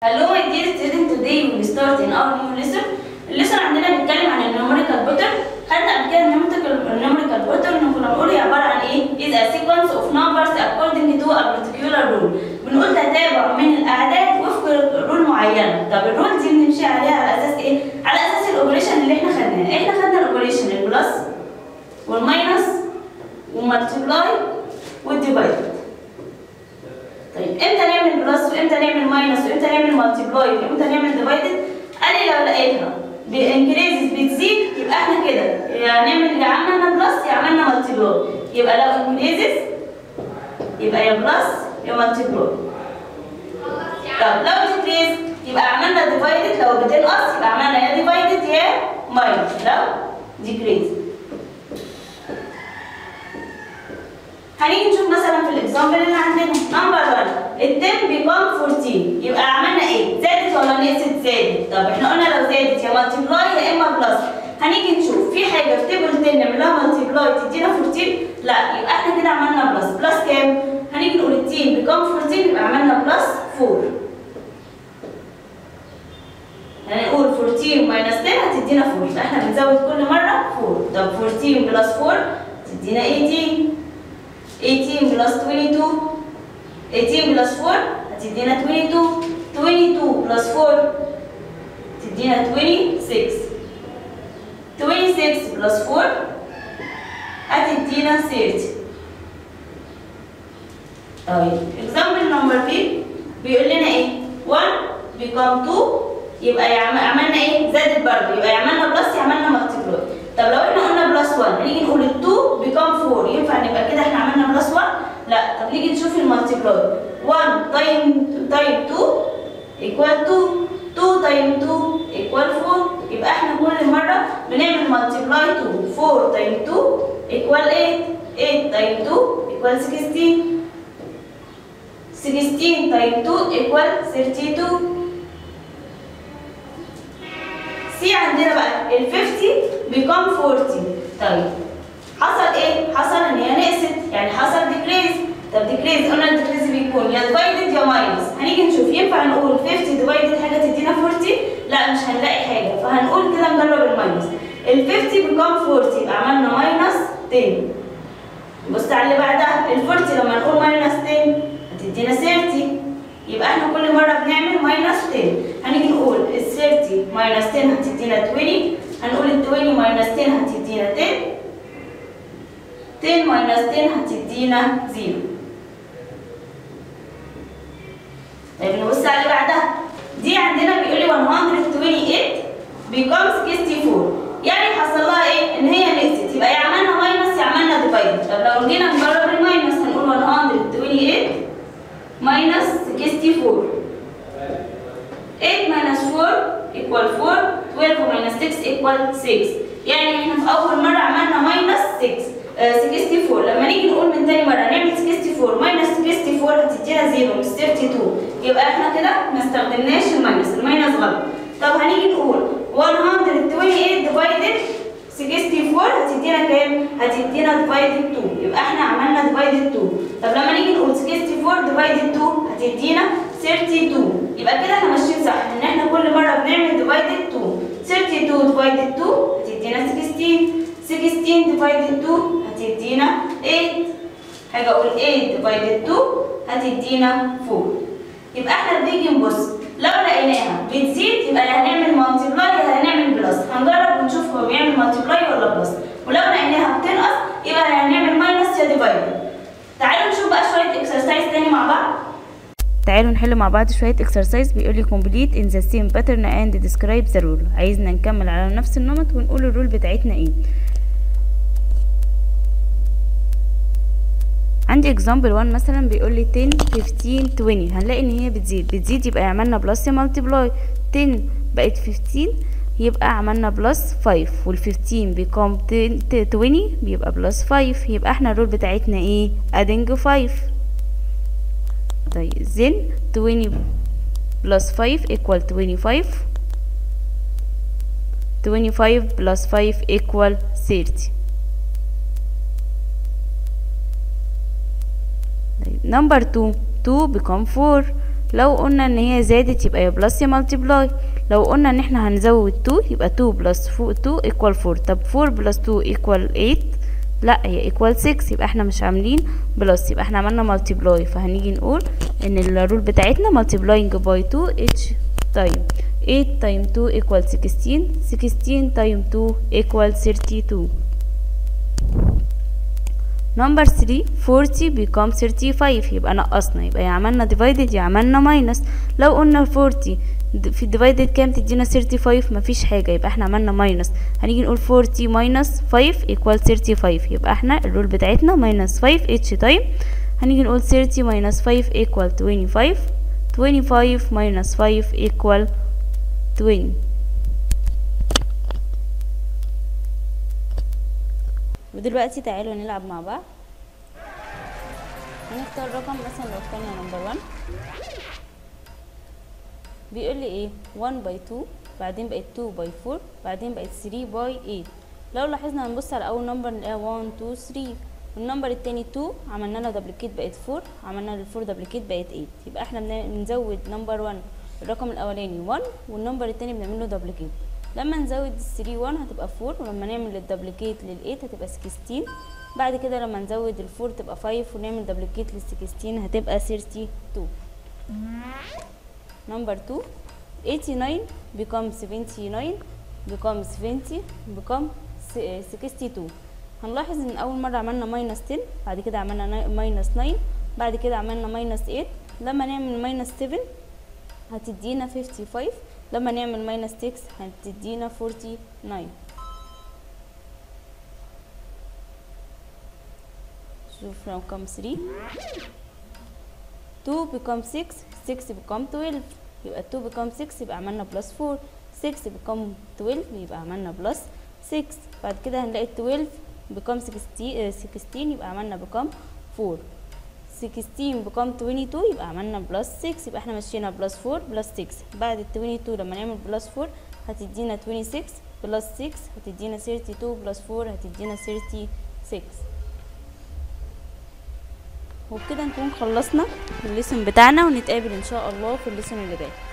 Hello my dear student today we will start in our new lesson الليسون عندنا بيتكلم عن النوميريكال باترن خدنا قبل كده النوميريكال باترن كنا بنقول هي عباره عن ايه is a sequence of numbers according to a particular rule بنقول تتابع من الاعداد وفق رول معينه طب الرول دي بنمشي عليها على اساس ايه على اساس الاوبريشن اللي احنا خدناه احنا خدنا الاوبريشن البلس والماينس والمالتيبلاي والديفايد طيب امتى نعمل بلس وامتى نعمل ماينس وامتى نعمل مالتيبلاي وامتى نعمل ديفايدد قال لي لو لقيتها بانكريزز بتزيد يبقى احنا كده يا نعمل يا عملنا بلس يا عملنا مالتيبلاي يبقى لو انكريزز يبقى يا بلس يا مالتيبلاي طب لو ديكريز يبقى عملنا ديفايدد لو بتنقص يبقى عملنا يا ديفايدد يا ماينس لو ديكريز هنيجي نشوف مثلا في الاكزامبل اللي عندنا نمبر 1 ال 10 بيكون 14 يبقى عملنا ايه؟ زادت ولا نقصت؟ زادت طب احنا قلنا لو زادت يا مالتيبلاي يا اما بلس هنيجي نشوف في حاجه في تيبل 10 نعملها مالتيبلاي تدينا 14 لا يبقى احنا كده عملنا بلس بلس كام؟ هنيجي نقول ال 10 بيكون 14 يبقى عملنا بلس 4 هنقول 14 ماينس 10 هتدينا 4 يبقى احنا بنزود كل مره 4 طب 14 بلس 4 تدينا 18 18 بلس 22 18 بلس 4 هتدينا 22 22 بلس 4 تدينا 26 26 بلس 4 هتدينا 30 طيب example number 3 بيقول لنا ايه 1 become 2 يبقى عملنا ايه زادت برضه يبقى عملنا بلس عملنا مالتيبلاي طب لو احنا قلنا بلس 1 هنيجي نقول ال 2 بيكام 4 ينفع نبقى كده احنا عملنا بلس 1 لا طب نيجي نشوف المالتيبلاي 1 تايم تايم 2 ايكوال 2 2 تايم 2 ايكوال 4 يبقى احنا كل مره بنعمل مالتيبلاي 2 4 تايم 2 ايكوال 8 8 تايم 2 ايكوال 16 16 تايم 2 ايكوال 32 سي عندنا بقى ال 50 بيكون 40 طيب حصل ايه؟ حصل ان هي نقصت يعني حصل ديكريز طب ديكريز قلنا الديكريز بيكون يا ديفايدد يا ماينس هنيجي نشوف ينفع نقول 50 ديفايدد حاجه تدينا 40 لا مش هنلاقي حاجه فهنقول كده نجرب الماينس ال 50 بيكون 40 يبقى عملنا ماينس 10 بص على اللي بعدها ال 40 لما نقول ماينس 10 هتدينا 30 يبقى احنا كل مره بنعمل ماينس 10 هنيجي نقول ال 30 ماينس 10 هتدينا 20 هنقول ال 20 ماينس 10 هتدينا 10 10 ماينس 10 هتدينا 0 طيب نبص على اللي بعدها دي عندنا بيقول لي 128 بيكون 64 يعني حصل لها ايه؟ ان هي نقصت يبقى يا عملنا ماينس يا عملنا ديفايد طب لو جينا نجرب الماينس هنقول 128 ماينس 64 8 ماينس 4 equal 4 12 ماينس 6 equal 6 يعني احنا في اول مره عملنا ماينس 6 64 لما نيجي نقول من تاني مره نعمل 64 ماينس 64 هتدينا 0 مش 32 يبقى احنا كده ما استخدمناش الماينس الماينس غلط طب هنيجي نقول 128 ديفايدد 64 هتدينا كام؟ هتدينا ديفايدد 2 يبقى احنا عملنا ديفايدد 2 طب لما نيجي نقول 64 ديفايدد 2 هتدينا 32 يبقى كده احنا ماشيين صح ان احنا كل مره بنعمل ديفايدد 2 32 ديفايدد 2 هتدينا 16 16 ديفايدد 2 هتدينا 8 حاجه اقول 8 ديفايدد 2 هتدينا 4 يبقى احنا بنيجي نبص لو لقيناها بتزيد يبقى يا هنعمل مالتيبلاي يا هنعمل بلس هنجرب ونشوف هو بيعمل مالتيبلاي ولا بلس ولو لقيناها بتنقص يبقى يا هنعمل ماينس يا ديفايد تعالوا نشوف بقى شويه اكسرسايز تاني مع بعض تعالوا نحل مع بعض شوية exercise بيقول لي complete in the same pattern and describe the rule عايزنا نكمل على نفس النمط ونقول الرول بتاعتنا ايه عندي example 1 مثلا بيقول لي 10 15 20 هنلاقي ان هي بتزيد بتزيد يبقى عملنا بلس multiply 10 بقت 15 يبقى عملنا بلس 5 وال 15 بيكون 20 بيبقى بلس 5 يبقى احنا الرول بتاعتنا ايه adding 5 طيب then 20 plus 5 equal 25 25 plus 5 equal 30 طيب number 2 2 become 4 لو قلنا ان هي زادت يبقى يا بلس يا مالتيبلاي لو قلنا ان احنا هنزود 2 يبقى 2 بلس 2 ايكوال 4 طب 4 بلس 2 ايكوال 8 لا هي ايكوال 6 يبقى احنا مش عاملين بلس يبقى احنا عملنا مالتيبلاي فهنيجي نقول ان الرول بتاعتنا مالتيبلاينج باي 2 اتش تايم 8 تايم 2 ايكوال 16 16 تايم 2 ايكوال 32 نمبر 3 40 become 35 يبقى نقصنا يبقى يا عملنا divided يا عملنا minus لو قلنا 40 في divided كام تدينا 35 مفيش حاجة يبقى احنا عملنا minus هنيجي نقول 40 minus 5 equal 35 يبقى احنا الرول بتاعتنا minus 5 each time هنيجي نقول 30 minus 5 equal 25 25 minus 5 equal 20 ودلوقتي تعالوا نلعب مع بعض هنختار رقم مثلا لو اخترنا نمبر 1 بيقول لي ايه 1 باي 2 بعدين بقت 2 باي 4 بعدين بقت 3 باي 8 لو لاحظنا هنبص على اول نمبر نلاقيها 1 2 3 والنمبر التاني 2 عملنا لها دبليكيت بقت 4 عملنا لل 4 دبليكيت بقت 8 يبقى احنا بنزود نمبر 1 الرقم الاولاني 1 والنمبر التاني بنعمل له دبليكيت لما نزود ال 3 1 هتبقى 4 ولما نعمل الدبليكيت لل 8 هتبقى 16 بعد كده لما نزود ال 4 تبقى 5 ونعمل دبليكيت لل 16 هتبقى 32 نمبر 2 89 become 79 become 70 become 62 هنلاحظ ان اول مره عملنا ماينس 10 بعد كده عملنا ماينس 9 بعد كده عملنا ماينس 8 لما نعمل ماينس 7 هتدينا 55 لما نعمل ماينس 6 هتدينا 49 شوف رقم 3 2 become 6 6 become 12 يبقى 2 become 6 يبقى عملنا بلس 4 6 become 12 يبقى عملنا بلس 6 بعد كده هنلاقي 12 become 16 16 يبقى عملنا become 4 16 become 22 يبقى عملنا بلس 6 يبقى احنا مشينا بلس 4 بلس 6 بعد ال 22 لما نعمل بلس 4 هتدينا 26 بلس 6 هتدينا 32 بلس 4 هتدينا 36 وبكده نكون خلصنا الليسون بتاعنا ونتقابل ان شاء الله في الليسون اللي جاي